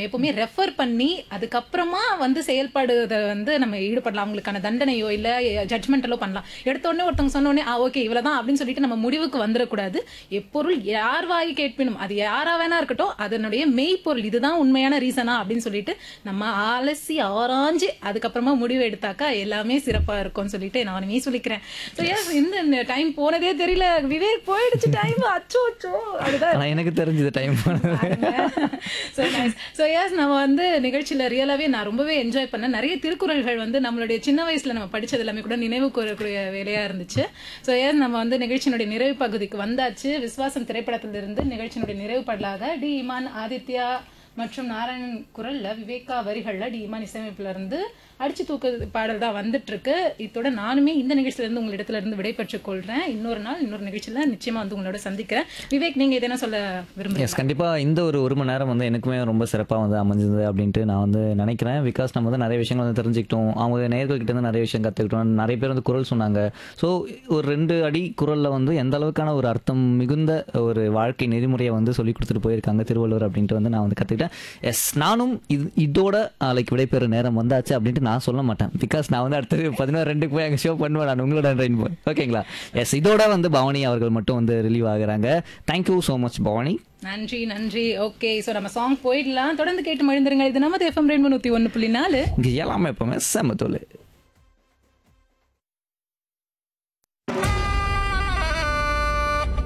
நம்ம எப்பவுமே ரெஃபர் பண்ணி அதுக்கப்புறமா வந்து செயல்படுறத வந்து நம்ம ஈடுபடலாம் அவங்களுக்கான தண்டனையோ இல்ல ஜட்மெண்டலோ பண்ணலாம் எடுத்த உடனே ஒருத்தவங்க சொன்ன உடனே ஆ ஓகே இவ்வளவுதான் அப்படின்னு சொல்லிட்டு நம்ம முடிவுக்கு வந்துடக்கூடாது எப்பொருள் யார் வாய் கேட்பினும் அது யாரா வேணா இருக்கட்டும் அதனுடைய மெய்ப்பொருள் இதுதான் உண்மையான ரீசனா அப்படின்னு சொல்லிட்டு நம்ம அலசி ஆராய்ஞ்சு அதுக்கப்புறமா முடிவு எடுத்தாக்கா எல்லாமே சிறப்பா இருக்கும்னு சொல்லிட்டு நானுமே சொல்லிக்கிறேன் ஸோ எஸ் இந்த டைம் போனதே தெரியல விவேக் போயிடுச்சு டைம் அச்சோ அச்சோ அதுதான் ஆனா எனக்கு தெரிஞ்சது time so nice so yes நம்ம வந்து நிகழ்ச்சியில ரியலாவே நான் ரொம்பவே என்ஜாய் பண்ணேன் நிறைய திருக்குறள்கள் வந்து நம்மளுடைய சின்ன வயசுல நம்ம படிச்சது எல்லாமே கூட நினைவு கூறக்கூடிய வேலையா இருந்துச்சு ஸோ எஸ் நம்ம வந்து நிகழ்ச்சியினுடைய நிறைவு பகுதிக்கு வந்தாச்சு விஸ்வாசம் திரைப்படத்திலிருந்து நிகழ்ச்சியினுடைய நிறைவு பாடலாக டி இமான் ஆதித்யா மற்றும் நாராயணன் குரல்ல விவேகா வரிகள்ல டி இமான் இசையமைப்புல இருந்து அடிச்சு தூக்கு பாடல் தான் வந்துட்டு இருக்கு இத்தோட நானுமே இந்த நிகழ்ச்சியில இருந்து உங்களிடத்துல இருந்து விடைபெற்றுக் கொள்றேன் இன்னொரு நாள் இன்னொரு நிகழ்ச்சியில நிச்சயமா வந்து உங்களோட சந்திக்கிறேன் விவேக் நீங்க எதனா சொல்ல விரும்புறீங்க எஸ் கண்டிப்பாக இந்த ஒரு ஒரு மணி நேரம் வந்து எனக்குமே ரொம்ப சிறப்பாக வந்து அமைஞ்சது அப்படின்ட்டு நான் வந்து நினைக்கிறேன் பிகாஸ் நம்ம வந்து நிறைய விஷயங்கள் வந்து தெரிஞ்சுக்கிட்டோம் அவங்க நேர்கள்கிட்ட இருந்து நிறைய விஷயம் கற்றுக்கிட்டோம் நிறைய பேர் வந்து குரல் சொன்னாங்க ஸோ ஒரு ரெண்டு அடி குரலில் வந்து எந்த அளவுக்கான ஒரு அர்த்தம் மிகுந்த ஒரு வாழ்க்கை நெறிமுறையை வந்து சொல்லி கொடுத்துட்டு போயிருக்காங்க திருவள்ளுவர் அப்படின்ட்டு வந்து நான் வந்து கற்றுக்கிட்டேன் எஸ் நானும் இது இதோட லைக் விடைபெற நேரம் வந்தாச்சு அப்படின்ட்டு நான் சொல்ல மாட்டேன் பிகாஸ் நான் வந்து அடுத்தது பதினோரு ரெண்டுக்கு போய் அங்கே ஷோ பண்ணுவேன் நான் உங்களோட ட்ரெயின் போய் ஓகேங்களா எஸ் இதோட வந்து பவானி அவர்கள் மட்டும் வந்து ரிலீவ் ஆகுறாங்க தேங்க்யூ ஸோ மச் பவானி நன்றி நன்றி ஓகே சோ நம்ம சாங் போயிடலாம் தொடர்ந்து கேட்டு மழுந்துருங்க இது நம்ம எஃப்எம் ரெண்டு நூத்தி ஒன்னு புள்ளி நாலு இங்கே எல்லாமே எப்பவுமே செம்ம தோல்